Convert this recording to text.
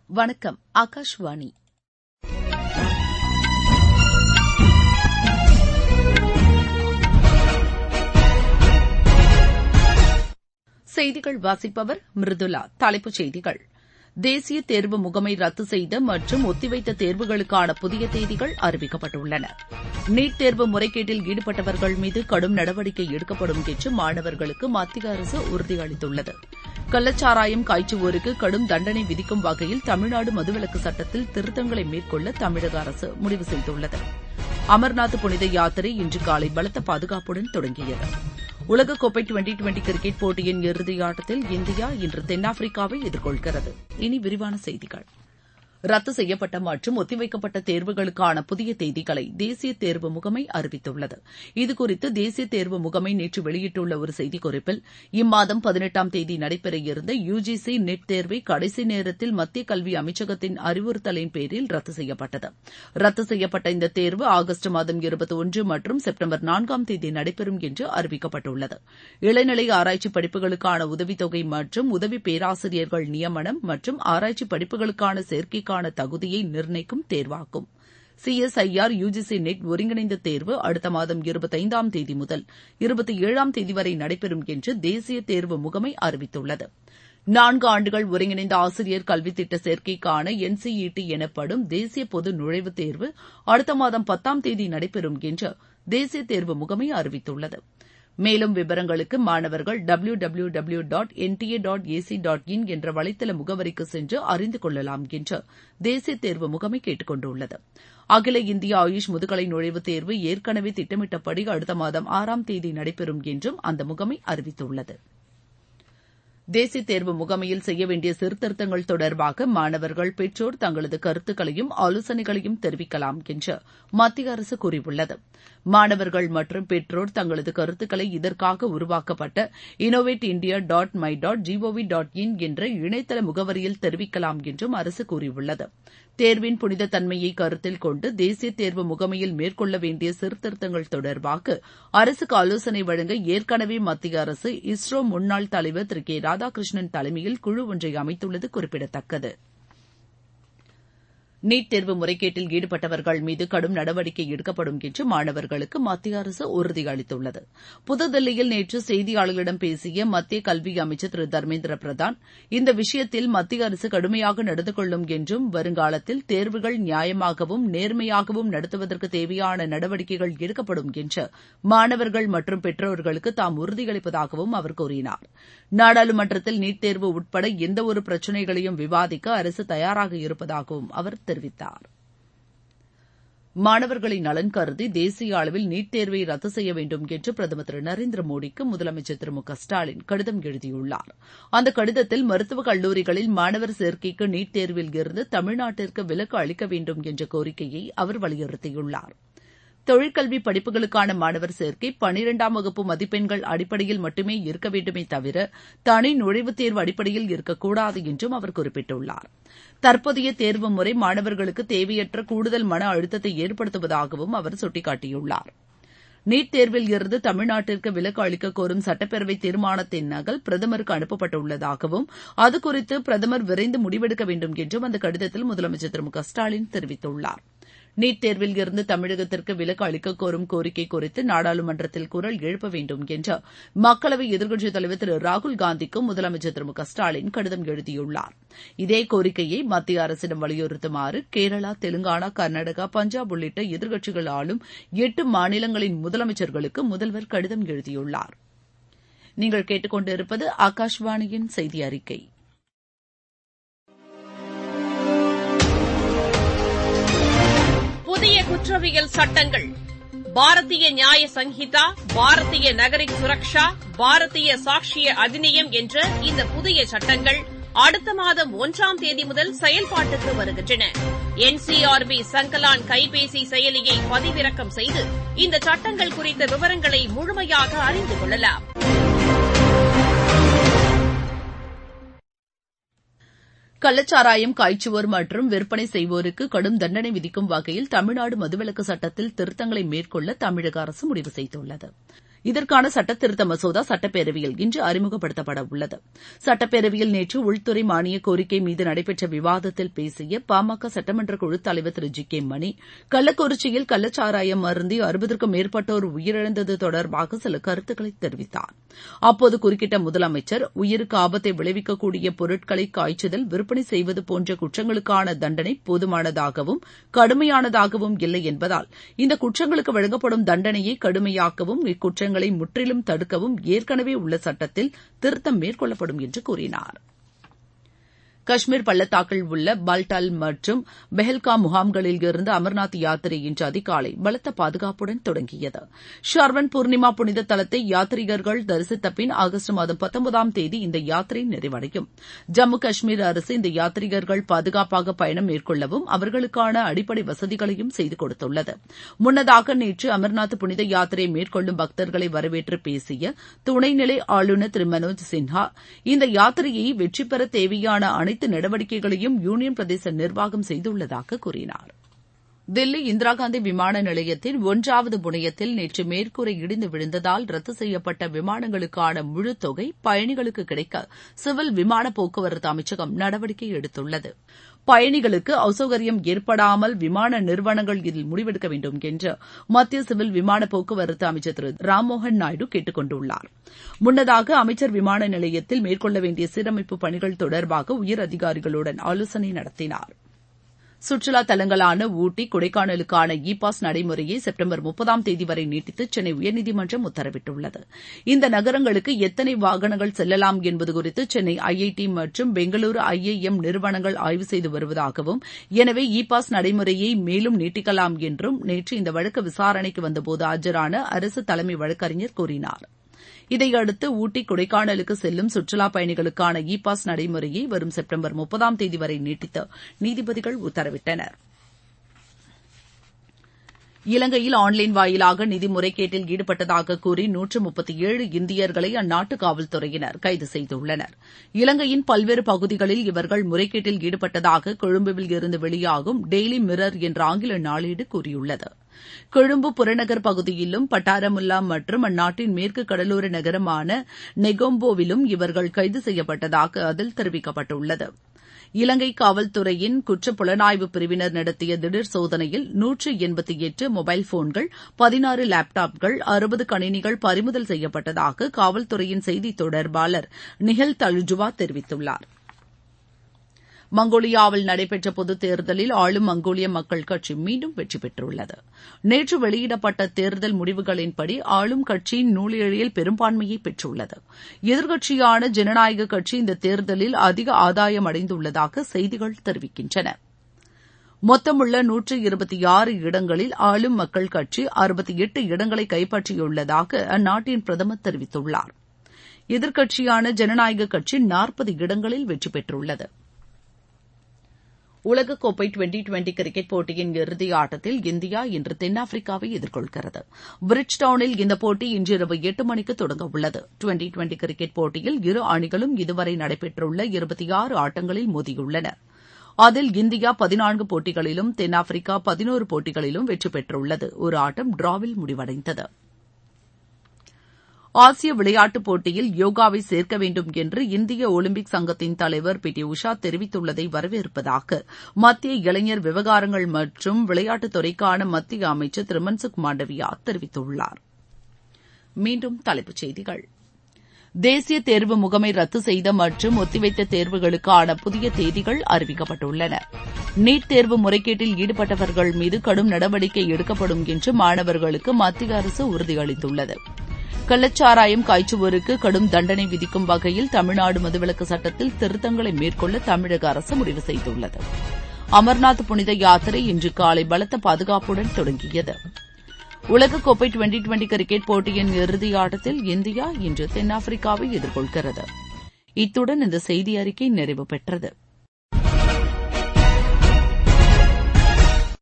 வணக்கம் ஆகாஷ்வாணி செய்திகள் வாசிப்பவர் மிருதுலா தலைப்புச் செய்திகள் தேசிய தேர்வு முகமை ரத்து செய்த மற்றும் ஒத்திவைத்த தேர்வுகளுக்கான புதிய தேதிகள் அறிவிக்கப்பட்டுள்ளன நீட் தேர்வு முறைகேட்டில் ஈடுபட்டவர்கள் மீது கடும் நடவடிக்கை எடுக்கப்படும் என்று மாணவர்களுக்கு மத்திய அரசு உறுதியளித்துள்ளது கள்ளச்சாராயம் காய்ச்சுவோருக்கு கடும் தண்டனை விதிக்கும் வகையில் தமிழ்நாடு மதுவிலக்கு சட்டத்தில் திருத்தங்களை மேற்கொள்ள தமிழக அரசு முடிவு செய்துள்ளது அமர்நாத் புனித யாத்திரை இன்று காலை பலத்த பாதுகாப்புடன் தொடங்கியது உலகக்கோப்பை டுவெண்டி டுவெண்டி கிரிக்கெட் போட்டியின் இறுதியாட்டத்தில் இந்தியா இன்று தென்னாப்பிரிக்காவை எதிர்கொள்கிறது இனி விரிவான செய்திகள் ரத்து செய்யப்பட்ட மற்றும் ஒத்திவைக்கப்பட்ட தேர்வுகளுக்கான புதிய தேதிகளை தேசிய தேர்வு முகமை அறிவித்துள்ளது இதுகுறித்து தேசிய தேர்வு முகமை நேற்று வெளியிட்டுள்ள ஒரு செய்திக்குறிப்பில் இம்மாதம் பதினெட்டாம் தேதி நடைபெற இருந்த யுஜிசி நெட் தேர்வை கடைசி நேரத்தில் மத்திய கல்வி அமைச்சகத்தின் அறிவுறுத்தலின் பேரில் ரத்து செய்யப்பட்டது ரத்து செய்யப்பட்ட இந்த தேர்வு ஆகஸ்ட் மாதம் இருபத்தி ஒன்று மற்றும் செப்டம்பர் நான்காம் தேதி நடைபெறும் என்று அறிவிக்கப்பட்டுள்ளது இளநிலை ஆராய்ச்சி படிப்புகளுக்கான உதவித்தொகை மற்றும் உதவி பேராசிரியர்கள் நியமனம் மற்றும் ஆராய்ச்சி படிப்புகளுக்கான சேர்க்கை தேர்வுக்கான தகுதியை நிர்ணயிக்கும் தேர்வாகும் சிஎஸ்ஐஆர் யுஜிசி நெட் ஒருங்கிணைந்த தேர்வு அடுத்த மாதம் இருபத்தைந்தாம் தேதி முதல் இருபத்தி ஏழாம் தேதி வரை நடைபெறும் என்று தேசிய தேர்வு முகமை அறிவித்துள்ளது நான்கு ஆண்டுகள் ஒருங்கிணைந்த ஆசிரியர் கல்வி திட்ட சேர்க்கைக்கான என்சிஇடி எனப்படும் தேசிய பொது நுழைவுத் தேர்வு அடுத்த மாதம் பத்தாம் தேதி நடைபெறும் என்று தேசிய தேர்வு முகமை அறிவித்துள்ளது மேலும் விவரங்களுக்கு மாணவர்கள் W W W dot N D A dot A C dot in என்ற வலைதள முகவரிக்கு சென்று அறிந்து கொள்ளலாம் என்று தேசிய தேர்வு முகமை கேட்டுக் கொண்டுள்ளது அகில இந்திய ஆயுஷ் முதுகலை நுழைவுத் தேர்வு ஏற்கனவே திட்டமிட்டபடி அடுத்த மாதம் ஆறாம் தேதி நடைபெறும் என்றும் அந்த முகமை அறிவித்துள்ளது தேசிய தேர்வு முகமையில் செய்ய வேண்டிய சீர்திருத்தங்கள் தொடர்பாக மாணவர்கள் பெற்றோர் தங்களது கருத்துக்களையும் ஆலோசனைகளையும் தெரிவிக்கலாம் என்று மத்திய அரசு கூறியுள்ளது மாணவர்கள் மற்றும் பெற்றோர் தங்களது கருத்துக்களை இதற்காக உருவாக்கப்பட்ட innovate India dot my dot G O V dot in என்ற இணையதள முகவரியில் தெரிவிக்கலாம் என்றும் அரசு கூறியுள்ளது தேர்வின் புனித தன்மையை கருத்தில் கொண்டு தேசிய தேர்வு முகமையில் மேற்கொள்ள வேண்டிய சீர்திருத்தங்கள் தொடர்பாக அரசுக்கு ஆலோசனை வழங்க ஏற்கனவே மத்திய அரசு இஸ்ரோ முன்னாள் தலைவர் திரு கே ராதாகிருஷ்ணன் தலைமையில் குழு ஒன்றை அமைத்துள்ளது குறிப்பிடத்தக்கது நீட் தேர்வு முறைகேட்டில் ஈடுபட்டவர்கள் மீது கடும் நடவடிக்கை எடுக்கப்படும் என்று மாணவர்களுக்கு மத்திய அரசு உறுதியளித்துள்ளது புதுதில்லியில் நேற்று செய்தியாளர்களிடம் பேசிய மத்திய கல்வி அமைச்சர் திரு தர்மேந்திர பிரதான் இந்த விஷயத்தில் மத்திய அரசு கடுமையாக நடந்து கொள்ளும் என்றும் வருங்காலத்தில் தேர்வுகள் நியாயமாகவும் நேர்மையாகவும் நடத்துவதற்கு தேவையான நடவடிக்கைகள் எடுக்கப்படும் என்று மாணவர்கள் மற்றும் பெற்றோர்களுக்கு தாம் உறுதியளிப்பதாகவும் அவர் கூறினார் நாடாளுமன்றத்தில் நீட் தேர்வு உட்பட எந்தவொரு பிரச்சினைகளையும் விவாதிக்க அரசு தயாராக இருப்பதாகவும் அவர் தெரிவித்தார் மாணவர்களின் நலன் கருதி தேசிய அளவில் நீட் தேர்வை ரத்து செய்ய வேண்டும் என்று பிரதமர் திரு நரேந்திர மோடிக்கு முதலமைச்சர் திரு மு க ஸ்டாலின் கடிதம் எழுதியுள்ளார் அந்த கடிதத்தில் மருத்துவக் கல்லூரிகளில் மாணவர் சேர்க்கைக்கு நீட் தேர்வில் இருந்து தமிழ்நாட்டிற்கு விலக்கு அளிக்க வேண்டும் என்ற கோரிக்கையை அவர் வலியுறுத்தியுள்ளார் தொழிற்கல்வி படிப்புகளுக்கான மாணவர் சேர்க்கை பனிரெண்டாம் வகுப்பு மதிப்பெண்கள் அடிப்படையில் மட்டுமே இருக்க வேண்டுமே தவிர தனி நுழைவுத் தேர்வு அடிப்படையில் இருக்கக்கூடாது என்றும் அவர் குறிப்பிட்டுள்ளார் தற்போதைய தேர்வு முறை மாணவர்களுக்கு தேவையற்ற கூடுதல் மன அழுத்தத்தை ஏற்படுத்துவதாகவும் அவர் சுட்டிக்காட்டியுள்ளார் நீட் தேர்வில் இருந்து தமிழ்நாட்டிற்கு விலக்கு அளிக்க கோரும் சட்டப்பேரவை தீர்மானத்தின் நகல் பிரதமருக்கு அனுப்பப்பட்டுள்ளதாகவும் அது குறித்து பிரதமர் விரைந்து முடிவெடுக்க வேண்டும் என்றும் அந்த கடிதத்தில் முதலமைச்சர் திரு மு க ஸ்டாலின் தெரிவித்துள்ளார் நீட் தேர்வில் இருந்து தமிழகத்திற்கு விலக்கு அளிக்க கோரும் கோரிக்கை குறித்து நாடாளுமன்றத்தில் குரல் எழுப்ப வேண்டும் என்று மக்களவை எதிர்க்கட்சித் தலைவர் திரு ராகுல் காந்திக்கும் முதலமைச்சர் திரு மு க ஸ்டாலின் கடிதம் எழுதியுள்ளார் இதே கோரிக்கையை மத்திய அரசிடம் வலியுறுத்துமாறு கேரளா தெலுங்கானா கர்நாடகா பஞ்சாப் உள்ளிட்ட எதிர்க்கட்சிகள் ஆளும் எட்டு மாநிலங்களின் முதலமைச்சர்களுக்கு முதல்வர் கடிதம் எழுதியுள்ளார் நீங்கள் கேட்டுக்கொண்டிருப்பது ஆகாஷ்வாணியின் செய்தி அறிக்கை புதிய குற்றவியல் சட்டங்கள் பாரதிய நியாய சங்கீதா பாரதிய நகரிக் சுரக்ஷா பாரதிய சாட்சிய அதிநியம் என்ற இந்த புதிய சட்டங்கள் அடுத்த மாதம் ஒன்றாம் தேதி முதல் செயல்பாட்டுக்கு வருகின்றன என்சிஆர்பி சங்கலான் கைபேசி செயலியை பதிவிறக்கம் செய்து இந்த சட்டங்கள் குறித்த விவரங்களை முழுமையாக அறிந்து கொள்ளலாம் கள்ளச்சாராயம் காய்ச்சுவோர் மற்றும் விற்பனை செய்வோருக்கு கடும் தண்டனை விதிக்கும் வகையில் தமிழ்நாடு மதுவிலக்கு சட்டத்தில் திருத்தங்களை மேற்கொள்ள தமிழக அரசு முடிவு செய்துள்ளது இதற்கான சட்டத்திருத்த மசோதா சட்டப்பேரவையில் இன்று அறிமுகப்படுத்தப்பட உள்ளது சட்டப்பேரவையில் நேற்று உள்துறை மானிய கோரிக்கை மீது நடைபெற்ற விவாதத்தில் பேசிய பாமக சட்டமன்ற குழு தலைவர் திரு ஜி கே மணி கள்ளக்குறிச்சியில் கள்ளச்சாராயம் அருந்தி அறுபதற்கும் மேற்பட்டோர் உயிரிழந்தது தொடர்பாக சில கருத்துக்களை தெரிவித்தார் அப்போது குறுக்கிட்ட முதலமைச்சர் உயிருக்கு ஆபத்தை விளைவிக்கக்கூடிய பொருட்களை காய்ச்சுதல் விற்பனை செய்வது போன்ற குற்றங்களுக்கான தண்டனை போதுமானதாகவும் கடுமையானதாகவும் இல்லை என்பதால் இந்த குற்றங்களுக்கு வழங்கப்படும் தண்டனையை கடுமையாக்கவும் இக்குற்றங்களை முற்றிலும் தடுக்கவும் ஏற்கனவே உள்ள சட்டத்தில் திருத்தம் மேற்கொள்ளப்படும் என்று கூறினார் காஷ்மீர் பள்ளத்தாக்கில் உள்ள பல்டால் மற்றும் பெஹல்காம் முகாம்களில் இருந்து அமர்நாத் யாத்திரை இன்று அதிகாலை பலத்த பாதுகாப்புடன் தொடங்கியது ஷர்வன் பூர்ணிமா புனித தலத்தை யாத்ரீகர்கள் தரிசித்த பின் ஆகஸ்ட் மாதம் பத்தொன்பதாம் தேதி இந்த யாத்திரை நிறைவடையும் ஜம்மு காஷ்மீர் அரசு இந்த யாத்ரீகர்கள் பாதுகாப்பாக பயணம் மேற்கொள்ளவும் அவர்களுக்கான அடிப்படை வசதிகளையும் செய்து கொடுத்துள்ளது முன்னதாக நேற்று அமர்நாத் புனித யாத்திரை மேற்கொள்ளும் பக்தர்களை வரவேற்று பேசிய துணைநிலை ஆளுநர் திரு மனோஜ் சின்ஹா இந்த யாத்திரையை வெற்றி பெற தேவையான அனைத்து நடவடிக்கைகளையும் யூனியன் பிரதேச நிர்வாகம் செய்துள்ளதாக கூறினார் தில்லி இந்திரா காந்தி விமான நிலையத்தின் ஒன்றாவது முனையத்தில் நேற்று மேற்கூரை இடிந்து விழுந்ததால் ரத்து செய்யப்பட்ட விமானங்களுக்கான முழு தொகை பயணிகளுக்கு கிடைக்க சிவில் விமான போக்குவரத்து அமைச்சகம் நடவடிக்கை எடுத்துள்ளது பயணிகளுக்கு அசௌகரியம் ஏற்படாமல் விமான நிறுவனங்கள் இதில் முடிவெடுக்க வேண்டும் என்று மத்திய சிவில் விமான போக்குவரத்து அமைச்சர் திரு ராம்மோகன் நாயுடு கேட்டுக் கொண்டுள்ளார் முன்னதாக அமைச்சர் விமான நிலையத்தில் மேற்கொள்ள வேண்டிய சீரமைப்பு பணிகள் தொடர்பாக உயர் அதிகாரிகளுடன் ஆலோசனை நடத்தினார் சுற்றுலா தலங்களான ஊட்டி கொடைக்கானலுக்கான இ பாஸ் நடைமுறையை செப்டம்பர் முப்பதாம் தேதி வரை நீட்டித்து சென்னை உயர்நீதிமன்றம் உத்தரவிட்டுள்ளது இந்த நகரங்களுக்கு எத்தனை வாகனங்கள் செல்லலாம் என்பது குறித்து சென்னை ஐஐடி மற்றும் பெங்களூரு ஐஐஎம் நிறுவனங்கள் ஆய்வு செய்து வருவதாகவும் எனவே இ பாஸ் நடைமுறையை மேலும் நீட்டிக்கலாம் என்றும் நேற்று இந்த வழக்கு விசாரணைக்கு வந்தபோது ஆஜரான அரசு தலைமை வழக்கறிஞர் கூறினார் இதையடுத்து ஊட்டி கொடைக்கானலுக்கு செல்லும் சுற்றுலாப் பயணிகளுக்கான இ பாஸ் நடைமுறையை வரும் செப்டம்பர் முப்பதாம் தேதி வரை நீட்டித்து நீதிபதிகள் உத்தரவிட்டனர் இலங்கையில் ஆன்லைன் வாயிலாக நிதி முறைகேட்டில் ஈடுபட்டதாக கூறி நூற்று முப்பத்தி ஏழு இந்தியர்களை அந்நாட்டு காவல்துறையினர் கைது செய்துள்ளனர் இலங்கையின் பல்வேறு பகுதிகளில் இவர்கள் முறைகேட்டில் ஈடுபட்டதாக கொழும்புவில் இருந்து வெளியாகும் டெய்லி மிரர் என்ற ஆங்கில நாளேடு கூறியுள்ளது கொழும்பு புறநகர் பகுதியிலும் பட்டாரமுல்லா மற்றும் அந்நாட்டின் மேற்கு கடலோர நகரமான நெகோம்போவிலும் இவர்கள் கைது செய்யப்பட்டதாக அதில் தெரிவிக்கப்பட்டுள்ளது இலங்கை காவல்துறையின் குற்ற புலனாய்வு பிரிவினர் நடத்திய திடீர் சோதனையில் நூற்று எண்பத்தி எட்டு மொபைல் போன்கள் பதினாறு லேப்டாப்கள் அறுபது கணினிகள் பறிமுதல் செய்யப்பட்டதாக காவல்துறையின் செய்தி தொடர்பாளர் நிஹல் தலுஜுவா தெரிவித்துள்ளார் மங்கோலியாவில் நடைபெற்ற பொதுத் தேர்தலில் ஆளும் மங்கோலிய மக்கள் கட்சி மீண்டும் வெற்றி பெற்றுள்ளது நேற்று வெளியிடப்பட்ட தேர்தல் முடிவுகளின்படி ஆளும் கட்சி நூலிழையில் பெரும்பான்மையை பெற்றுள்ளது எதிர்க்கட்சியான ஜனநாயக கட்சி இந்த தேர்தலில் அதிக ஆதாயம் அடைந்துள்ளதாக செய்திகள் தெரிவிக்கின்றன மொத்தமுள்ள நூற்று இருபத்தி ஆறு இடங்களில் ஆளும் மக்கள் கட்சி அறுபத்தி எட்டு இடங்களை கைப்பற்றியுள்ளதாக அந்நாட்டின் பிரதமர் தெரிவித்துள்ளார் எதிர்க்கட்சியான ஜனநாயக கட்சி நாற்பது இடங்களில் வெற்றி பெற்றுள்ளது உலகக்கோப்பை டுவெண்டி டுவெண்டி கிரிக்கெட் போட்டியின் இறுதி ஆட்டத்தில் இந்தியா இன்று தென்னாப்பிரிக்காவை எதிர்கொள்கிறது பிரிட்ஜ்டவுனில் இந்த போட்டி இன்றிரவு எட்டு மணிக்கு தொடங்க உள்ளது டுவெண்டி டுவெண்டி கிரிக்கெட் போட்டியில் இரு அணிகளும் இதுவரை நடைபெற்றுள்ள இருபத்தி ஆறு ஆட்டங்களில் மோதியுள்ளன அதில் இந்தியா பதினான்கு போட்டிகளிலும் தென்னாப்பிரிக்கா பதினோரு போட்டிகளிலும் வெற்றி பெற்றுள்ளது ஒரு ஆட்டம் டிராவில் முடிவடைந்தது ஆசிய விளையாட்டுப் போட்டியில் யோகாவை சேர்க்க வேண்டும் என்று இந்திய ஒலிம்பிக் சங்கத்தின் தலைவர் பி டி உஷா தெரிவித்துள்ளதை வரவேற்பதாக மத்திய இளைஞர் விவகாரங்கள் மற்றும் விளையாட்டுத்துறைக்கான மத்திய அமைச்சர் திரு மன்சுக் மாண்டவியா தெரிவித்துள்ளார் மீண்டும் தலைப்புச் செய்திகள் தேசிய தேர்வு முகமை ரத்து செய்த மற்றும் ஒத்திவைத்த தேர்வுகளுக்கான புதிய தேதிகள் அறிவிக்கப்பட்டுள்ளன நீட் தேர்வு முறைகேட்டில் ஈடுபட்டவர்கள் மீது கடும் நடவடிக்கை எடுக்கப்படும் என்று மாணவர்களுக்கு மத்திய அரசு உறுதியளித்துள்ளது கள்ளச்சாராயம் காய்ச்சுவோருக்கு கடும் தண்டனை விதிக்கும் வகையில் தமிழ்நாடு மதுவிலக்கு சட்டத்தில் திருத்தங்களை மேற்கொள்ள தமிழக அரசு முடிவு செய்துள்ளது அமர்நாத் புனித யாத்திரை இன்று காலை பலத்த பாதுகாப்புடன் தொடங்கியது உலகக்கோப்பை டுவெண்டி டுவெண்டி கிரிக்கெட் போட்டியின் இறுதி ஆட்டத்தில் இந்தியா இன்று தென்னாப்பிரிக்காவை எதிர்கொள்கிறது இத்துடன் இந்த செய்தி அறிக்கை நிறைவு பெற்றது